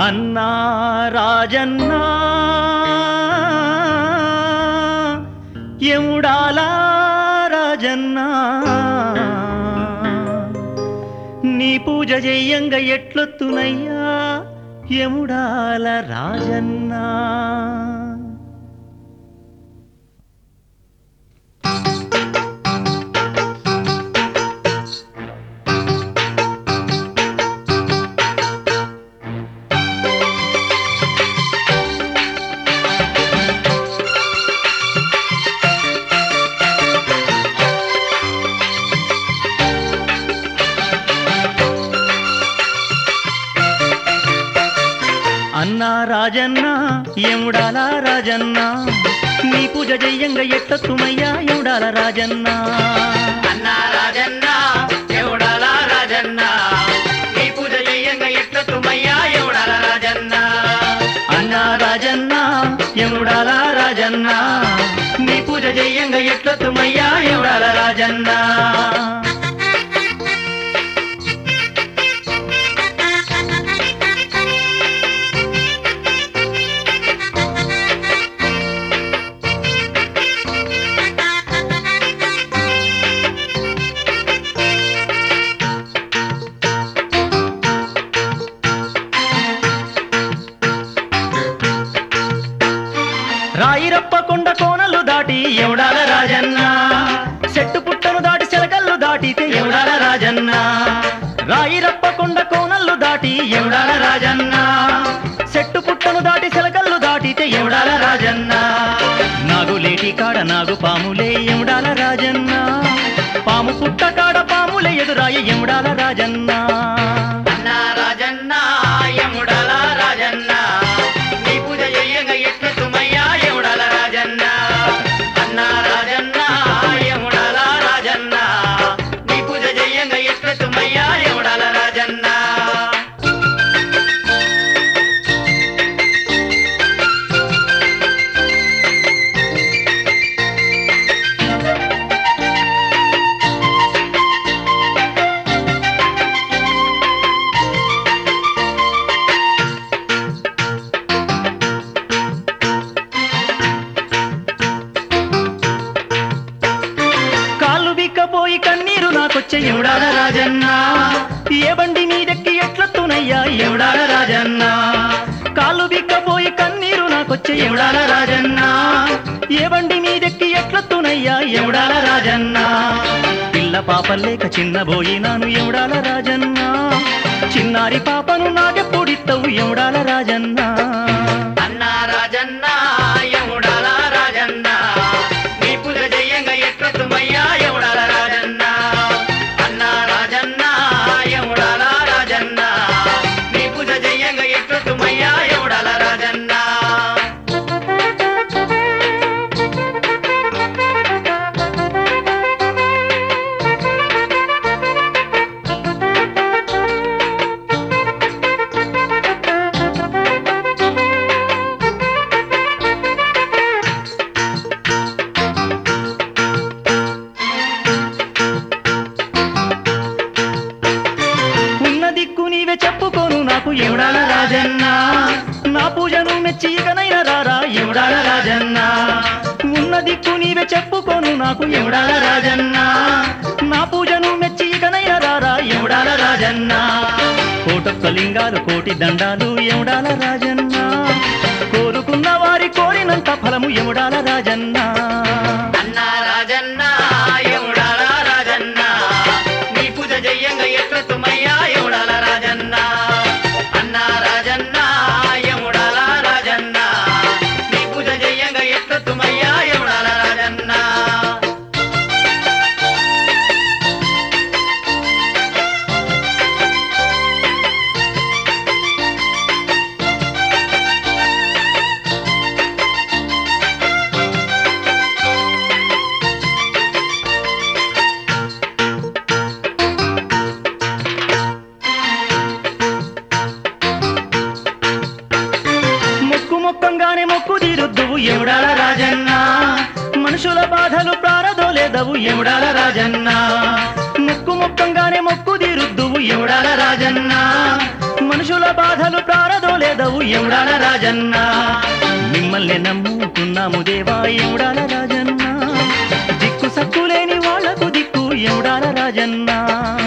అన్నా రాజన్నా ఎముడాలా రాజన్నా నీ పూజ చెయ్యంగా ఎట్లొత్తునయ్యా ఎముడాల రాజన్నా అన్నా రాజన్న ఎముడాల రాజన్న నీ పూజ చెయ్యంగా ఎట్లొత్తుమయ్యా ఎముడాల రాజన్నా అన్నా రాజన్న ఎవడాల రాజన్న నీ పూజ చెయ్యంగా ఎట్ల తుమయ్యా ఎవడాల రాజన్న అన్నా రాజన్న ఎముడాల రాజన్న నీ పూజ చెయ్యంగా ఎట్లొత్తుమయ్యా ఎముడాల రాజన్నా రాయిరప్ప కొండ కోనలు దాటి ఎవడాల రాజన్న చెట్టు పుట్టను దాటి చిలకల్లు దాటితే ఎవడాల రాజన్న రాయిరప్ప కొండ కోనలు దాటి ఎవడాల రాజన్న చెట్టు పుట్టను దాటి చిలకల్లు దాటితే ఎవడాల రాజన్న నాగు లేటి కాడ నాగు పాములే ఎవడాల రాజన్న పాము పుట్ట కాడ పాములే ఎదురాయ ఎవడాల రాజన్న అన్నా రాజన్న ఎముడాల రాజన్న నీ పూజ చెయ్యంగా ఎట్ల తుమయ్యా ఎవడాల రాజన్న అన్నా రాజన్న ఎముడాల రాజన్న నీ పూజ చెయ్యంగా ఎట్ల తుమయ్యా ఎవడాల రాజన్న కాళ్ళు బిక్కపోయి కన్నీరు నాకొచ్చే ఎవడాల రాజన్న ఏ బండి మీదెక్కి ఎట్లొత్తునయ్యా ఎవడాల రాజన్న కాళ్ళు బిక్కపోయి కన్నీరు నాకొచ్చే ఎవడాల రాజన్న ఏ బండి మీదెక్కి ఎట్లొత్తునయ్యా ఎవడాల రాజన్న పిల్ల పాపలేక చిన్న బోయినాను ఎవడాల రాజన్న చిన్నారి పాపను నాకెప్పుడిత్తవు ఎవడాల రాజన్న అన్నా రాజన్న ఎముడాల రాజన్న నీ పూజ చెయ్యంగా ఎట్ల తుమయ్యా ఎవడాల రాజన్న అన్నా రాజన్న ఎముడాల రాజన్న నీ పూజ చెయ్యంగా ఎట్ల తుమయ్యా ఎవడాల రాజన్న ఉన్న దిక్కు నీవే చెప్పుకోను నాకు ఎవడాల రాజన్న నా పూజను మెచ్చి ఇకనైనా రారా ఎవడాల రాజన్న ఉన్న దిక్కు నీవే చెప్పుకోను నాకు ఎవడాల రాజన్న నా పూజను మెచ్చి ఇకనైనా రారా ఎవడాల రాజన్న కోటొక్క లింగాలు కోటి దండాలు ఎవడాల రాజన్న కోరుకున్న వారి కోరినంత ఫలము ఎవడాల రాజన్న అన్నా రాజన్న ఎముడాల రాజన్న నీ పూజ చెయ్యంగా ఎట్ల తుమయ్యా ఎవడాల రాజన్న అన్నా రాజన్న ఎముడాల రాజన్న నీ పూజ చెయ్యంగా ఎట్ల తుమయ్యా ఎవడాల రాజన్న మొక్కు మొక్కంగానే మొక్కు తీరుద్దువు ఎవడాల రాజన్న మనుషుల బాధలు ప్రారదోలేదవు ఎవడాల రాజన్న మొక్కు మొక్కంగానే మొక్కు తీరుద్దువు ఎవడాల రాజన్న మనుషుల బాధలు ప్రారదోలేదవు ఎవడాల రాజన్న మిమ్మల్ని నమ్ముకున్నాము దేవా ఎవడాల రాజన్న దిక్కు సక్కులేని వాళ్లకు దిక్కు ఎవడాల రాజన్న